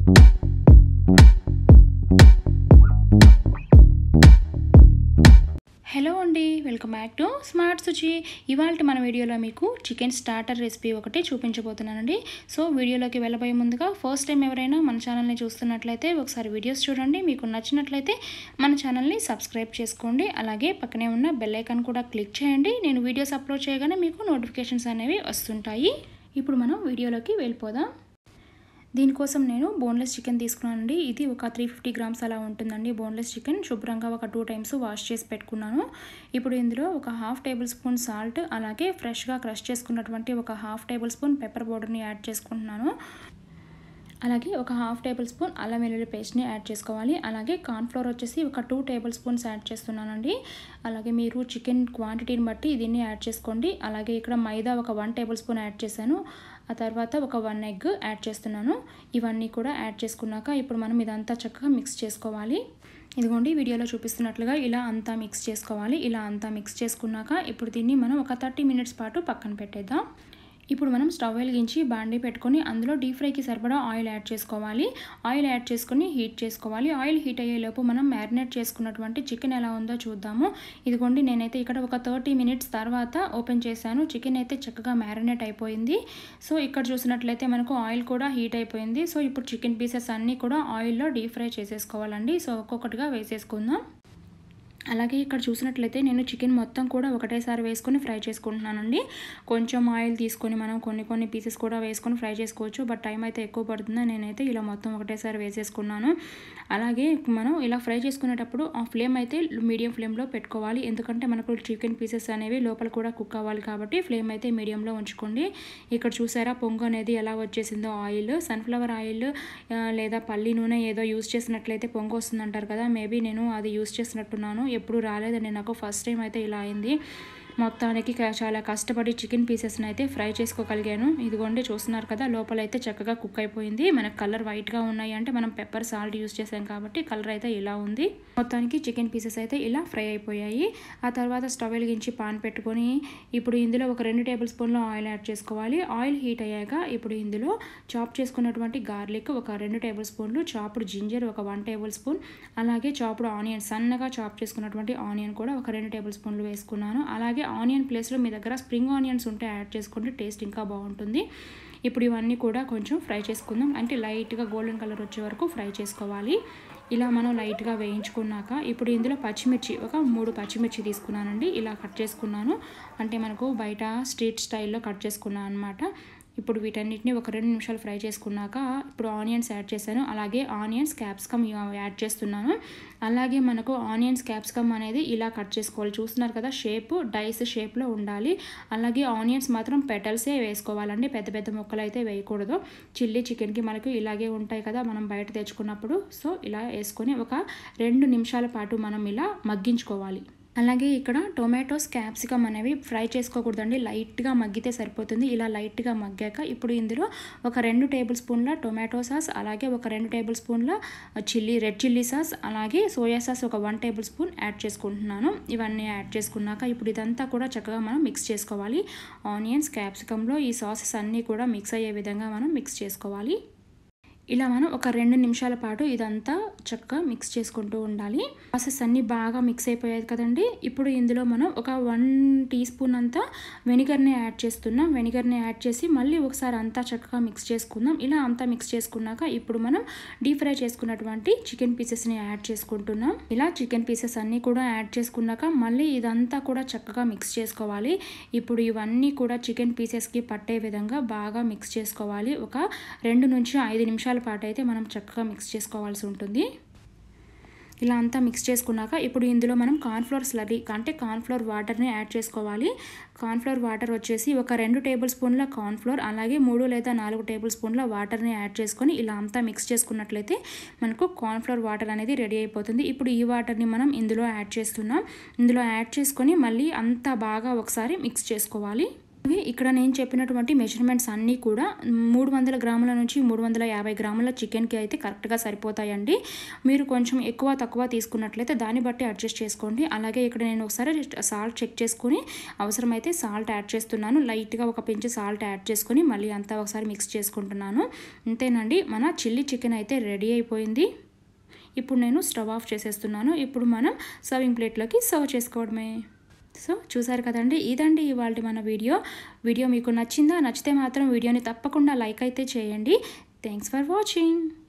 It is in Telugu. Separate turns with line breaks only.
హలో అండి welcome back to smart Suchi ఇవాళ మన వీడియోలో మీకు చికెన్ స్టార్టర్ రెసిపీ ఒకటి చూపించబోతున్నానండి సో వీడియోలోకి వెళ్ళబోయే ముందుగా ఫస్ట్ టైం ఎవరైనా మన ఛానల్ని చూస్తున్నట్లయితే ఒకసారి వీడియోస్ చూడండి మీకు నచ్చినట్లయితే మన ఛానల్ని సబ్స్క్రైబ్ చేసుకోండి అలాగే పక్కనే ఉన్న బెల్ ఐకాన్ కూడా క్లిక్ చేయండి నేను వీడియోస్ అప్లోడ్ చేయగానే మీకు నోటిఫికేషన్స్ అనేవి వస్తుంటాయి ఇప్పుడు మనం వీడియోలోకి వెళ్ళిపోదాం దీనికోసం నేను బోన్లెస్ చికెన్ తీసుకున్నానండి ఇది ఒక త్రీ ఫిఫ్టీ గ్రామ్స్ అలా ఉంటుందండి బోన్లెస్ చికెన్ శుభ్రంగా ఒక టూ టైమ్స్ వాష్ చేసి పెట్టుకున్నాను ఇప్పుడు ఇందులో ఒక హాఫ్ టేబుల్ స్పూన్ సాల్ట్ అలాగే ఫ్రెష్గా క్రష్ చేసుకున్నటువంటి ఒక హాఫ్ టేబుల్ స్పూన్ పెప్పర్ పౌడర్ని యాడ్ చేసుకుంటున్నాను అలాగే ఒక హాఫ్ టేబుల్ స్పూన్ అల్లం వెల్లుల్లి పేస్ట్ని యాడ్ చేసుకోవాలి అలాగే కార్న్ఫ్లోర్ వచ్చేసి ఒక టూ టేబుల్ స్పూన్స్ యాడ్ చేస్తున్నానండి అలాగే మీరు చికెన్ క్వాంటిటీని బట్టి దీన్ని యాడ్ చేసుకోండి అలాగే ఇక్కడ మైదా ఒక వన్ టేబుల్ స్పూన్ యాడ్ చేశాను ఆ తర్వాత ఒక వన్ ఎగ్ యాడ్ చేస్తున్నాను ఇవన్నీ కూడా యాడ్ చేసుకున్నాక ఇప్పుడు మనం ఇదంతా చక్కగా మిక్స్ చేసుకోవాలి ఇదిగోండి వీడియోలో చూపిస్తున్నట్లుగా ఇలా అంతా మిక్స్ చేసుకోవాలి ఇలా అంతా మిక్స్ చేసుకున్నాక ఇప్పుడు దీన్ని మనం ఒక థర్టీ మినిట్స్ పాటు పక్కన పెట్టేద్దాం ఇప్పుడు మనం స్టవ్ వెలిగించి బాండీ పెట్టుకొని అందులో డీప్ ఫ్రైకి సరిపడా ఆయిల్ యాడ్ చేసుకోవాలి ఆయిల్ యాడ్ చేసుకొని హీట్ చేసుకోవాలి ఆయిల్ హీట్ అయ్యేలోపు మనం మ్యారినేట్ చేసుకున్నటువంటి చికెన్ ఎలా ఉందో చూద్దాము ఇదిగోండి నేనైతే ఇక్కడ ఒక థర్టీ మినిట్స్ తర్వాత ఓపెన్ చేశాను చికెన్ అయితే చక్కగా మ్యారినేట్ అయిపోయింది సో ఇక్కడ చూసినట్లయితే మనకు ఆయిల్ కూడా హీట్ అయిపోయింది సో ఇప్పుడు చికెన్ పీసెస్ అన్నీ కూడా ఆయిల్లో డీప్ ఫ్రై చేసేసుకోవాలండి సో ఒక్కొక్కటిగా వేసేసుకుందాం అలాగే ఇక్కడ చూసినట్లయితే నేను చికెన్ మొత్తం కూడా ఒకటేసారి వేసుకొని ఫ్రై చేసుకుంటున్నానండి కొంచెం ఆయిల్ తీసుకొని మనం కొన్ని కొన్ని పీసెస్ కూడా వేసుకొని ఫ్రై చేసుకోవచ్చు బట్ టైం అయితే ఎక్కువ పడుతుంది నేనైతే ఇలా మొత్తం ఒకటేసారి వేసేసుకున్నాను అలాగే మనం ఇలా ఫ్రై చేసుకునేటప్పుడు ఆ ఫ్లేమ్ అయితే మీడియం ఫ్లేమ్లో పెట్టుకోవాలి ఎందుకంటే మనకు చికెన్ పీసెస్ అనేవి లోపల కూడా కుక్ అవ్వాలి కాబట్టి ఫ్లేమ్ అయితే మీడియంలో ఉంచుకోండి ఇక్కడ చూసారా పొంగు అనేది ఎలా వచ్చేసిందో ఆయిల్ సన్ఫ్లవర్ ఆయిల్ లేదా పల్లి నూనె ఏదో యూస్ చేసినట్లయితే పొంగు వస్తుంది అంటారు కదా మేబీ నేను అది యూస్ చేసినట్టున్నాను ఎప్పుడు రాలేదండి నాకు ఫస్ట్ టైం అయితే ఇలా అయింది మొత్తానికి చాలా కష్టపడి చికెన్ పీసెస్ని అయితే ఫ్రై చేసుకోగలిగాను ఇదిగోండి చూస్తున్నారు కదా లోపలైతే చక్కగా కుక్ అయిపోయింది మనకు కలర్ వైట్గా ఉన్నాయి అంటే మనం పెప్పర్ సాల్ట్ యూస్ చేసాం కాబట్టి కలర్ అయితే ఇలా ఉంది మొత్తానికి చికెన్ పీసెస్ అయితే ఇలా ఫ్రై అయిపోయాయి ఆ తర్వాత స్టవ్ వెలిగించి పాన్ పెట్టుకొని ఇప్పుడు ఇందులో ఒక రెండు టేబుల్ స్పూన్ల ఆయిల్ యాడ్ చేసుకోవాలి ఆయిల్ హీట్ అయ్యాక ఇప్పుడు ఇందులో చాప్ చేసుకున్నటువంటి గార్లిక్ ఒక రెండు టేబుల్ స్పూన్లు చాపుడు జింజర్ ఒక వన్ టేబుల్ స్పూన్ అలాగే చాపుడు ఆనియన్ సన్నగా చాప్ చేసుకున్నటువంటి ఆనియన్ కూడా ఒక రెండు టేబుల్ స్పూన్లు వేసుకున్నాను అలాగే ఆనియన్ ప్లేస్లో మీ దగ్గర స్ప్రింగ్ ఆనియన్స్ ఉంటే యాడ్ చేసుకోండి టేస్ట్ ఇంకా బాగుంటుంది ఇప్పుడు ఇవన్నీ కూడా కొంచెం ఫ్రై చేసుకుందాం అంటే లైట్గా గోల్డెన్ కలర్ వచ్చే వరకు ఫ్రై చేసుకోవాలి ఇలా మనం లైట్గా వేయించుకున్నాక ఇప్పుడు ఇందులో పచ్చిమిర్చి ఒక మూడు పచ్చిమిర్చి తీసుకున్నానండి ఇలా కట్ చేసుకున్నాను అంటే మనకు బయట స్ట్రీట్ స్టైల్లో కట్ చేసుకున్నాను అనమాట ఇప్పుడు వీటన్నిటిని ఒక రెండు నిమిషాలు ఫ్రై చేసుకున్నాక ఇప్పుడు ఆనియన్స్ యాడ్ చేశాను అలాగే ఆనియన్స్ క్యాప్సికమ్ యాడ్ చేస్తున్నాను అలాగే మనకు ఆనియన్స్ క్యాప్సికమ్ అనేది ఇలా కట్ చేసుకోవాలి చూస్తున్నారు కదా షేప్ డైస్ షేప్లో ఉండాలి అలాగే ఆనియన్స్ మాత్రం పెటల్సే వేసుకోవాలండి పెద్ద పెద్ద ముక్కలు అయితే వేయకూడదు చిల్లీ చికెన్కి మనకు ఇలాగే ఉంటాయి కదా మనం బయట తెచ్చుకున్నప్పుడు సో ఇలా వేసుకొని ఒక రెండు నిమిషాల పాటు మనం ఇలా మగ్గించుకోవాలి అలాగే ఇక్కడ టొమాటోస్ క్యాప్సికమ్ అనేవి ఫ్రై చేసుకోకూడదండి లైట్గా మగ్గితే సరిపోతుంది ఇలా లైట్గా మగ్గాక ఇప్పుడు ఇందులో ఒక రెండు టేబుల్ స్పూన్ల టొమాటో సాస్ అలాగే ఒక రెండు టేబుల్ స్పూన్ల చిల్లీ రెడ్ చిల్లీ సాస్ అలాగే సోయా సాస్ ఒక వన్ టేబుల్ స్పూన్ యాడ్ చేసుకుంటున్నాను ఇవన్నీ యాడ్ చేసుకున్నాక ఇప్పుడు ఇదంతా కూడా చక్కగా మనం మిక్స్ చేసుకోవాలి ఆనియన్స్ క్యాప్సికంలో ఈ సాసెస్ అన్నీ కూడా మిక్స్ అయ్యే విధంగా మనం మిక్స్ చేసుకోవాలి ఇలా మనం ఒక రెండు నిమిషాల పాటు ఇదంతా చక్కగా మిక్స్ చేసుకుంటూ ఉండాలి ప్రాసెస్ అన్నీ బాగా మిక్స్ అయిపోయాయి కదండి ఇప్పుడు ఇందులో మనం ఒక వన్ టీ స్పూన్ అంతా వెనిగర్ని యాడ్ చేస్తున్నాం వెనిగర్ని యాడ్ చేసి మళ్ళీ ఒకసారి అంతా చక్కగా మిక్స్ చేసుకుందాం ఇలా అంతా మిక్స్ చేసుకున్నాక ఇప్పుడు మనం డీప్ ఫ్రై చేసుకున్నటువంటి చికెన్ పీసెస్ని యాడ్ చేసుకుంటున్నాం ఇలా చికెన్ పీసెస్ అన్నీ కూడా యాడ్ చేసుకున్నాక మళ్ళీ ఇదంతా కూడా చక్కగా మిక్స్ చేసుకోవాలి ఇప్పుడు ఇవన్నీ కూడా చికెన్ పీసెస్కి పట్టే విధంగా బాగా మిక్స్ చేసుకోవాలి ఒక రెండు నుంచి ఐదు నిమిషాల పాటు అయితే మనం చక్కగా మిక్స్ చేసుకోవాల్సి ఉంటుంది ఇలా అంతా మిక్స్ చేసుకున్నాక ఇప్పుడు ఇందులో మనం కార్న్ఫ్లోర్ స్లరీ అంటే కార్న్ఫ్లోర్ వాటర్ని యాడ్ చేసుకోవాలి కార్న్ఫ్లోర్ వాటర్ వచ్చేసి ఒక రెండు టేబుల్ స్పూన్ల కార్న్ఫ్లోర్ అలాగే మూడు లేదా నాలుగు టేబుల్ స్పూన్ల వాటర్ని యాడ్ చేసుకొని ఇలా అంతా మిక్స్ చేసుకున్నట్లయితే మనకు కార్న్ఫ్లోర్ వాటర్ అనేది రెడీ అయిపోతుంది ఇప్పుడు ఈ వాటర్ని మనం ఇందులో యాడ్ చేస్తున్నాం ఇందులో యాడ్ చేసుకొని మళ్ళీ అంతా బాగా ఒకసారి మిక్స్ చేసుకోవాలి అలాగే ఇక్కడ నేను చెప్పినటువంటి మెజర్మెంట్స్ అన్నీ కూడా మూడు వందల గ్రాముల నుంచి మూడు వందల యాభై గ్రాముల చికెన్కి అయితే కరెక్ట్గా సరిపోతాయండి మీరు కొంచెం ఎక్కువ తక్కువ తీసుకున్నట్లయితే దాన్ని బట్టి అడ్జస్ట్ చేసుకోండి అలాగే ఇక్కడ నేను ఒకసారి సాల్ట్ చెక్ చేసుకొని అవసరమైతే సాల్ట్ యాడ్ చేస్తున్నాను లైట్గా ఒక పెంచి సాల్ట్ యాడ్ చేసుకొని మళ్ళీ అంతా ఒకసారి మిక్స్ చేసుకుంటున్నాను అంతేనండి మన చిల్లీ చికెన్ అయితే రెడీ అయిపోయింది ఇప్పుడు నేను స్టవ్ ఆఫ్ చేసేస్తున్నాను ఇప్పుడు మనం సర్వింగ్ ప్లేట్లోకి సర్వ్ చేసుకోవడమే సో చూసారు కదండి ఇదండి ఇవాళ మన వీడియో వీడియో మీకు నచ్చిందా నచ్చితే మాత్రం వీడియోని తప్పకుండా లైక్ అయితే చేయండి థ్యాంక్స్ ఫర్ వాచింగ్